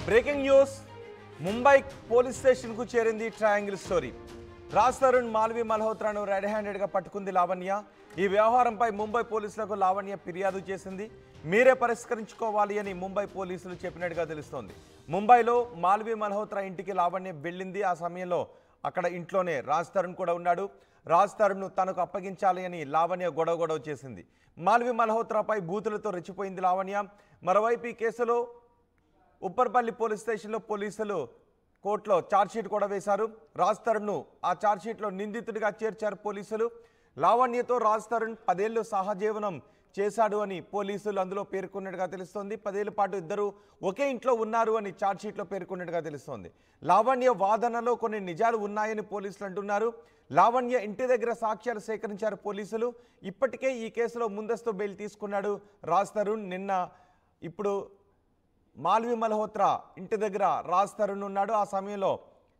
Breaking news Mumbai police స్టేషన్కు చేరింది triangle story Raj Tarun Malvi మల్హోత్రాను రెడ్ హ్యాండెడ్గా పట్టుకుంది లావణ్య ఈ వ్యవహారంపై ముంబై పోలీసులకు లావణ్య ఫిర్యాదు చేసింది మీరే పరిష్కరించుకోవాలి అని ముంబై పోలీసులు చెప్పినట్టుగా తెలుస్తోంది ముంబైలో మాల్వి మల్హోత్రా ఇంటికి లావణ్య వెళ్ళింది ఆ సమయంలో అక్కడ ఇంట్లోనే రాజ్ తరుణ్ కూడా ఉన్నాడు రాజ్ తరుణ్ను తనకు అప్పగించాలి అని లావణ్య గొడవ గొడవ చేసింది మాల్వి మల్హోత్రాపై బూతులతో రెచ్చిపోయింది లావణ్య మరోవైపు ఈ కేసులో ఉప్పర్పల్లి పోలీస్ స్టేషన్లో పోలీసులు కోర్టులో ఛార్జ్షీట్ కూడా వేశారు రాజ్ తరుణ్ను ఆ ఛార్జ్షీట్లో నిందితుడిగా చేర్చారు పోలీసులు లావణ్యతో రాజ్ తరుణ్ పదేళ్లు సహజీవనం చేశాడు అని పోలీసులు అందులో పేర్కొన్నట్టుగా తెలుస్తోంది పదేళ్ల పాటు ఇద్దరు ఒకే ఇంట్లో ఉన్నారు అని ఛార్జ్షీట్లో పేర్కొన్నట్టుగా తెలుస్తోంది లావణ్య వాదనలో కొన్ని నిజాలు ఉన్నాయని పోలీసులు అంటున్నారు లావణ్య ఇంటి దగ్గర సాక్ష్యాలు సేకరించారు పోలీసులు ఇప్పటికే ఈ కేసులో ముందస్తు బెయిల్ తీసుకున్నాడు రాజ్ తరుణ్ నిన్న ఇప్పుడు మాల్వి మల్హోత్రా ఇంటి దగ్గర రాజ్ తరుణ్ ఉన్నాడు ఆ సమయంలో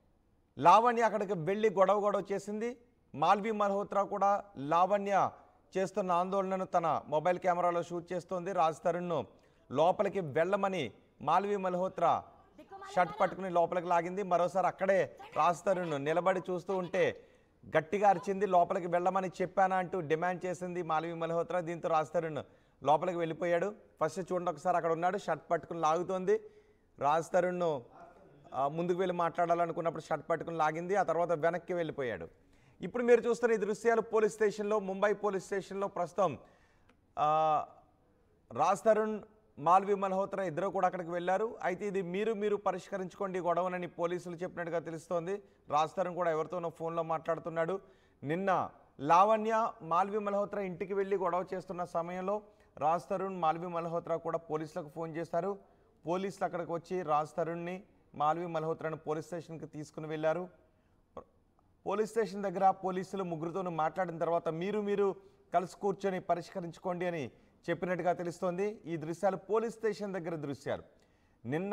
లావణ్య అక్కడికి వెళ్ళి గొడవ గొడవ చేసింది మాల్వి మల్హోత్రా కూడా లావణ్య చేస్తున్న ఆందోళనను తన మొబైల్ కెమెరాలో షూట్ చేస్తోంది రాజ్ తరుణ్ను లోపలికి వెళ్ళమని మాల్వి మల్హోత్రా షర్ట్ పట్టుకుని లోపలికి లాగింది మరోసారి అక్కడే రాజ్ తరుణ్ నిలబడి చూస్తూ ఉంటే గట్టిగా అరిచింది లోపలికి వెళ్ళమని చెప్పానా అంటూ డిమాండ్ చేసింది మాల్వి మల్హోత్రా దీంతో రాజ్ తరుణ్ లోపలికి వెళ్ళిపోయాడు ఫస్ట్ చూడండి ఒకసారి అక్కడ ఉన్నాడు షర్ట్ పట్టుకుని లాగుతోంది రాజ్ తరుణ్ను ఆ, ముందుకు వెళ్ళి మాట్లాడాలనుకున్నప్పుడు షర్ట్ పట్టుకుని లాగింది ఆ తర్వాత వెనక్కి వెళ్ళిపోయాడు ఇప్పుడు మీరు చూస్తున్న ఈ దృశ్యాలు పోలీస్ స్టేషన్లో ముంబై పోలీస్ స్టేషన్లో ప్రస్తుతం ఆ, రాజ్ తరుణ్ మాల్వి మల్హోత్రా ఇద్దరు కూడా అక్కడికి వెళ్ళారు అయితే ఇది మీరు మీరు పరిష్కరించుకోండి ఈ గొడవనని పోలీసులు చెప్పినట్టుగా తెలుస్తోంది రాజ్ తరుణ్ కూడా ఎవరితోనో ఫోన్లో మాట్లాడుతున్నాడు నిన్న లావణ్య మాల్వి మల్హోత్రా ఇంటికి వెళ్ళి గొడవ చేస్తున్న సమయంలో రాజ్ తరుణ్ మాల్వి మల్హోత్రా కూడా పోలీసులకు ఫోన్ చేశారు పోలీసులు అక్కడికి వచ్చి రాజ్ తరుణ్ని మాల్వి మల్హోత్రాను పోలీస్ స్టేషన్కి తీసుకుని వెళ్ళారు పోలీస్ స్టేషన్ దగ్గర పోలీసులు ముగ్గురితోనూ మాట్లాడిన తర్వాత మీరు మీరు కలిసి కూర్చొని పరిష్కరించుకోండి అని చెప్పినట్టుగా తెలుస్తోంది ఈ దృశ్యాలు పోలీస్ స్టేషన్ దగ్గర దృశ్యాలు నిన్న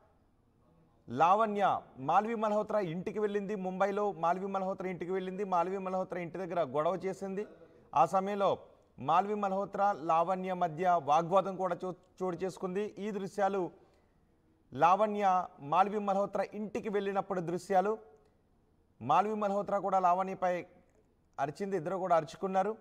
లావణ్య మాల్వి మల్హోత్రా ఇంటికి వెళ్ళింది ముంబైలో మాల్వి మల్హోత్రా ఇంటికి వెళ్ళింది మాల్వి మల్హోత్రా ఇంటి దగ్గర గొడవ చేసింది ఆ సమయంలో మాల్వి మల్హోత్రా లావణ్య మధ్య వాగ్వాదం కూడా చో చోటు చేసుకుంది ఈ దృశ్యాలు లావణ్య మాల్వి మల్హోత్రా ఇంటికి వెళ్ళినప్పుడు దృశ్యాలు మాల్వి మల్హోత్రా కూడా లావణ్యపై అరిచింది ఇద్దరు కూడా అరుచుకున్నారు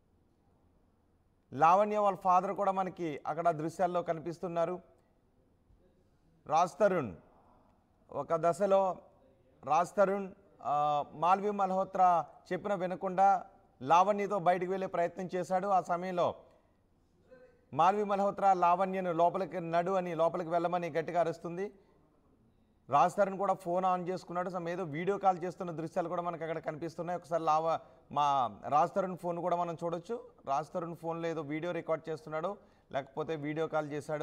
లావణ్య వాళ్ళ ఫాదర్ కూడా మనకి అక్కడ దృశ్యాల్లో కనిపిస్తున్నారు రాజ్ తరుణ్ ఒక దశలో రాజ్ తరుణ్ ఆ, మాల్వి మల్హోత్రా చెప్పిన వినకుండా లావణ్యతో బయటికి వెళ్ళే ప్రయత్నం చేశాడు ఆ సమయంలో మాల్వి మల్హోత్రా లావణ్యను లోపలికి నడు అని లోపలికి వెళ్ళమని గట్టిగా అరుస్తుంది రాజ్ తరుణ్ కూడా ఫోన్ ఆన్ చేసుకున్నాడు సమ్ ఏదో వీడియో కాల్ చేస్తున్న దృశ్యాలు కూడా మనకు అక్కడ కనిపిస్తున్నాయి ఒకసారి లావ మా రాజ్ తరుణ్ ఫోన్ కూడా మనం చూడొచ్చు రాజ్ తరుణ్ ఫోన్లో ఏదో వీడియో రికార్డ్ చేస్తున్నాడు లేకపోతే వీడియో కాల్ చేశాడు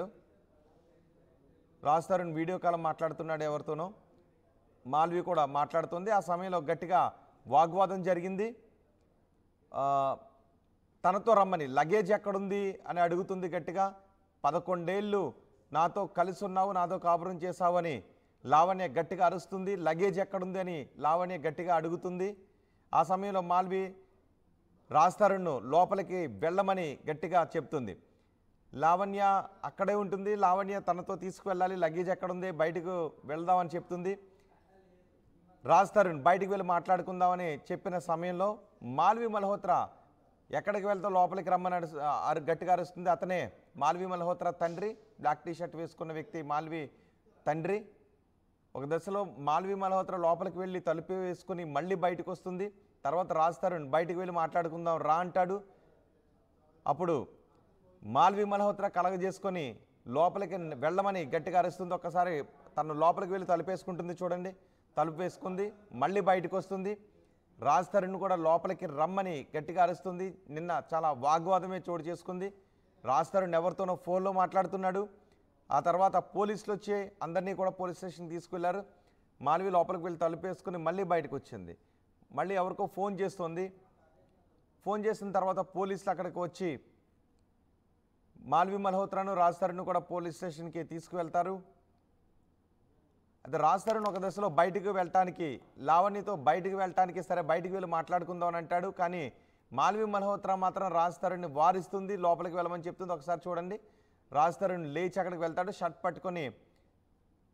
రాజ్ తరుణ్ వీడియో కాల్ మాట్లాడుతున్నాడు ఎవరితోనో మాల్వి కూడా మాట్లాడుతుంది ఆ సమయంలో గట్టిగా వాగ్వాదం జరిగింది ఆ, తనతో రమ్మని లగేజ్ ఎక్కడుంది అని అడుగుతుంది గట్టిగా పదకొండేళ్ళు నాతో కలిసి ఉన్నావు నాతో కాపురం చేశావు అని లావణ్య గట్టిగా అరుస్తుంది లగేజ్ ఎక్కడుంది అని లావణ్య గట్టిగా అడుగుతుంది ఆ సమయంలో మాల్వి రాస్తారును లోపలికి వెళ్ళమని గట్టిగా చెప్తుంది లావణ్య అక్కడే ఉంటుంది లావణ్య తనతో తీసుకువెళ్ళాలి లగేజ్ ఎక్కడుంది బయటకు వెళ్దామని చెప్తుంది రాజ్ తరుణ్ బయటికి వెళ్ళి మాట్లాడుకుందామని చెప్పిన సమయంలో మాల్వి మల్హోత్రా ఎక్కడికి వెళ్తా లోపలికి రమ్మని అరుస్- అరు గట్టిగా అరుస్తుంది అతనే మాల్వి మల్హోత్రా తండ్రి బ్లాక్ టీ షర్ట్ వేసుకున్న వ్యక్తి మాల్వి తండ్రి ఒక దశలో మాల్వి మల్హోత్రా లోపలికి వెళ్ళి తలుపు వేసుకుని మళ్ళీ బయటకు వస్తుంది తర్వాత రాజ్ తరుణ్ బయటికి వెళ్ళి మాట్లాడుకుందాం రా అంటాడు అప్పుడు మాల్వి మల్హోత్రా కలగజేసుకొని లోపలికి వెళ్ళమని గట్టిగా అరుస్తుంది ఒక్కసారి తను లోపలికి వెళ్ళి తలుపేసుకుంటుంది చూడండి తలుపు వేసుకుంది మళ్ళీ బయటకు వస్తుంది రాజ్ తరుణ్ కూడా లోపలికి రమ్మని గట్టిగా అరుస్తుంది నిన్న చాలా వాగ్వాదమే చోటు చేసుకుంది రాజ్ తరుణ్ ఎవరితోనో ఫోన్లో మాట్లాడుతున్నాడు ఆ తర్వాత పోలీసులు వచ్చి అందరినీ కూడా పోలీస్ స్టేషన్ తీసుకెళ్లారు మాల్వి లోపలికి వెళ్ళి తలుపు వేసుకుని మళ్ళీ బయటకు వచ్చింది మళ్ళీ ఎవరికో ఫోన్ చేస్తుంది ఫోన్ చేసిన తర్వాత పోలీసులు అక్కడికి వచ్చి మాల్వి మల్హోత్రాను రాజ్ తరుణ్ కూడా పోలీస్ స్టేషన్కి తీసుకువెళ్తారు అయితే రాజ్ తరుణ్ ఒక దశలో బయటికి వెళ్ళటానికి లావణ్యతో బయటికి వెళ్ళటానికి సరే బయటికి వెళ్ళి మాట్లాడుకుందాం అని అంటాడు కానీ మాల్వి మల్హోత్రా మాత్రం రాజ్ తరుణ్ని వారిస్తుంది లోపలికి వెళ్ళమని చెప్తుంది ఒకసారి చూడండి రాజ్ తరుణ్ లేచి అక్కడికి వెళ్తాడు షర్ట్ పట్టుకొని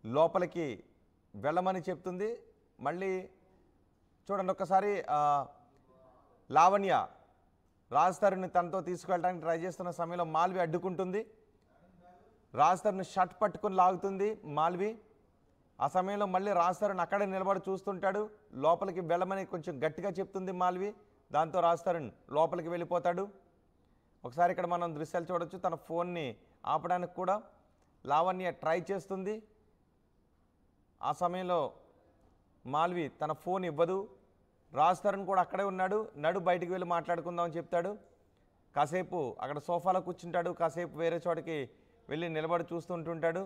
లోపలికి వెళ్ళమని చెప్తుంది మళ్ళీ చూడండి ఒక్కసారి ఆ, లావణ్య రాజ్ తరుణ్ని తనతో తీసుకెళ్ళడానికి ట్రై చేస్తున్న సమయంలో మాల్వి అడ్డుకుంటుంది రాజ్ తరుణ్ షర్ట్ పట్టుకుని లాగుతుంది మాల్వి ఆ సమయంలో మళ్ళీ రాజ్ తరుణ్ అక్కడే నిలబడి చూస్తుంటాడు లోపలికి వెళ్ళమని కొంచెం గట్టిగా చెప్తుంది మాల్వి దాంతో రాజ్ తరుణ్ లోపలికి వెళ్ళిపోతాడు ఒకసారి ఇక్కడ మనం దృశ్యాలు చూడొచ్చు తన ఫోన్ని ఆపడానికి కూడా లావణ్య ట్రై చేస్తుంది ఆ సమయంలో మాల్వి తన ఫోన్ ఇవ్వదు రాజ్ తరుణ్ కూడా అక్కడే ఉన్నాడు నడు బయటికి వెళ్ళి మాట్లాడుకుందామని చెప్తాడు కాసేపు అక్కడ సోఫాలో కూర్చుంటాడు కాసేపు వేరే చోటకి వెళ్ళి నిలబడి చూస్తుంటుంటాడు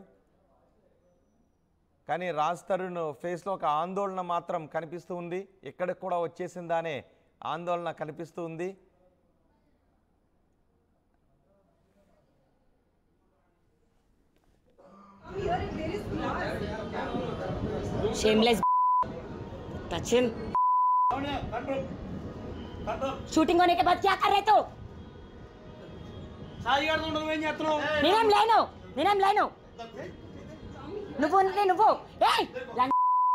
కానీ రాజ్ తరుణ్ ఫేస్లో ఒక ఆందోళన మాత్రం కనిపిస్తూ ఉంది ఎక్కడికి కూడా వచ్చేసిందానే ఆందోళన కనిపిస్తూ ఉంది Here there is glass. Shameless. Touch him. Shooting होने के बाद क्या कर रहे तो సాయిగాడు ఉండదు ఏం చేస్తున్నావు నేనేం లేను నేనేం లేను నువ్వు ఉంటే నువ్వు ఏయ్ లం-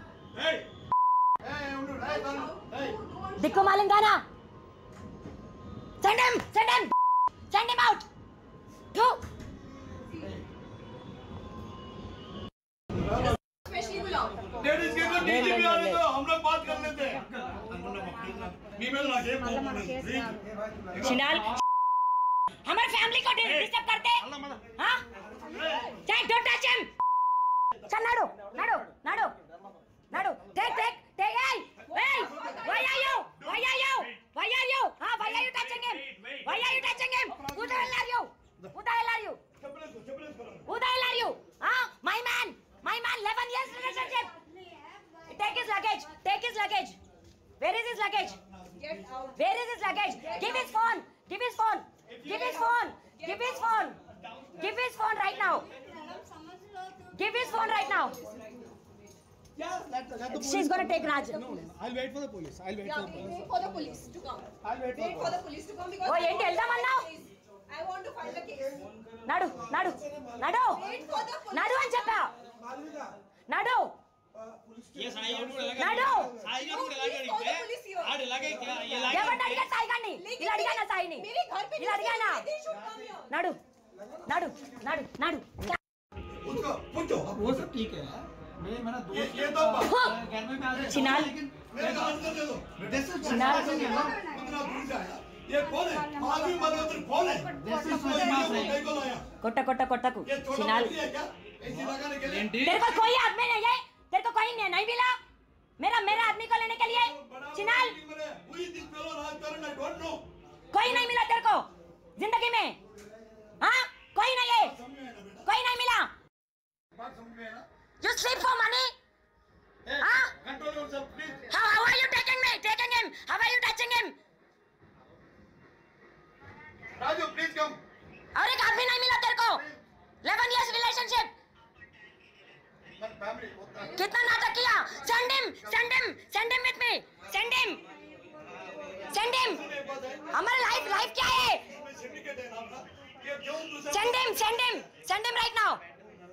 దిక్కు మాలిం గానా send him send him send him out too Especially Gulab. Ladies के को डीजे भी आने दो हम लोग बात कर लेते हैं मी में लाके प्लीज चिनाल हमारे फैमिली को डिस्टर्ब करते हाँ चल डोंट टच हिम चल नाडू नाडू नाडू नाडू take take take hey hey why are you why are you why are you हाँ why are you touching him why are you touching him who the hell are you who the hell are you who the hell are you हाँ my man my man 11 years relationship take his luggage take his luggage where is his luggage Get out. Where is his luggage? Give his phone. Give his phone. Give his phone. Give his phone. Give his phone right now. Give his phone right now. She's gonna take Raj. I'll wait for the police. I'll wait Yeah, we wait for the police to come. I'll wait Wait for the police to come because. Oh, ఏంటి వెళ్దామన్నావ్? I want to file a case. నడు నడు నడు Wait for the police. నడు అని చెప్పా నడు ये సాయిగాడు కూడా ఎలాగ నడు సాయిగాడు కూడా No, ఎలాగ please call the అడిగితే police here. ఆడు ఇలాగే ఇలాగే ఎవరిని అడిగా సాయి గారిని लेकिन ఇలా అడిగానా मेरे- సాయిని मेरे घर पे ఇలా అడిగానా they should come here. నడు నడు నడు నడు उसको पूछो अब वो सब ठीक है मेरे मेरा ये दोस्त ये तो घर में मैं आ जाता चिनाल। हूँ, लेकिन मेरे का आंसर दे दो this is चिनाल। कितना दूर से आया ये कौन है मालवी मल्होत्रा कौन है This is इसको my इंडिया master. को कहीं को लाया కొట్ట కొట్ట కొట్టకు ये छोटा చినాల్ बच्ची है क्या ऐसी लगाने के लिए तेरे को कोई आदमी नहीं है तेरे को कोई नहीं नहीं मिला मेरा मेरा आदमी को लेने के लिए चिनाल हुई दिस फेलो राजकारण आई डोंट नो कोई नहीं मिला तेरे को जिंदगी में हाँ कोई नहीं है समझ में ना बेटा कोई नहीं मिला बात समझ में है ना you sleep for money a हाँ? Control yourself please how how are you taking me taking him how are you touching him Raju please come और एक आदमी नहीं मिला तेरे को 11 years relationship बट फैमिली होता है कितना नाटक किया send him send him send him with me send him send him हमारा लाइफ लाइफ क्या है इसमें सिंडिकेट है नाम ना ये क्यों दूसरा send him send him send him right now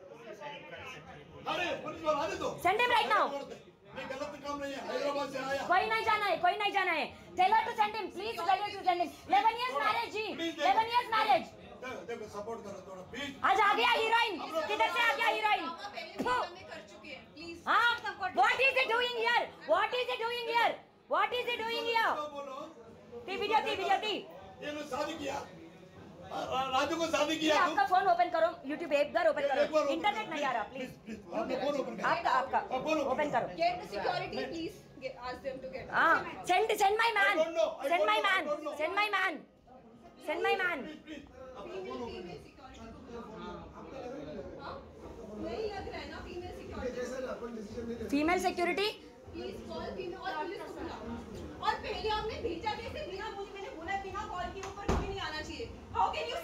अरे पुलिस वाला आने दो Send him right now. ये गलत काम नहीं है हैदराबाद से आया कोई नहीं जाना है कोई नहीं जाना है tell her to send him please tell her to send him 11 years marriage ji 11 years marriage देखो देखो सपोर्ट करो थोड़ा प्लीज आज आ गया हीरोइन किधर से आ गया हीरोइन मामा पहले भी घर में कर चुके हैं. Please. हाँ what is he doing here what is he doing here what is he doing here बोलो ती वीडियो ती वीडियो ती ये लोग शादी किया रा- रा- राजू को शादी ये किया तुम आपका फोन ओपन करो यूट्यूब एक बार ओपन एक बार करो open इंटरनेट करो, नहीं आ रहा please, प्लीज please, आपने फोन ओपन करो आपका आपका हाँ, फोन open ओपन करो। करो Get the security, please. Get, ask them to get. हाँ send send my man I don't know, I send don't my know, I man don't know. send my man send my man please Female, female security. हाँ? नहीं लग रहा है ना female security. Female security Please call female और police को बुलाओ. और पहले आपने भेजा कैसे बिना मुझे मैंने बोला बिना कॉल के ऊपर कभी नहीं आना चाहिए. How can you say?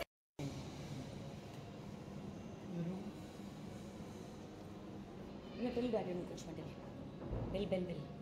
ये बिल बैठे कुछ बिल बिल बिल बिल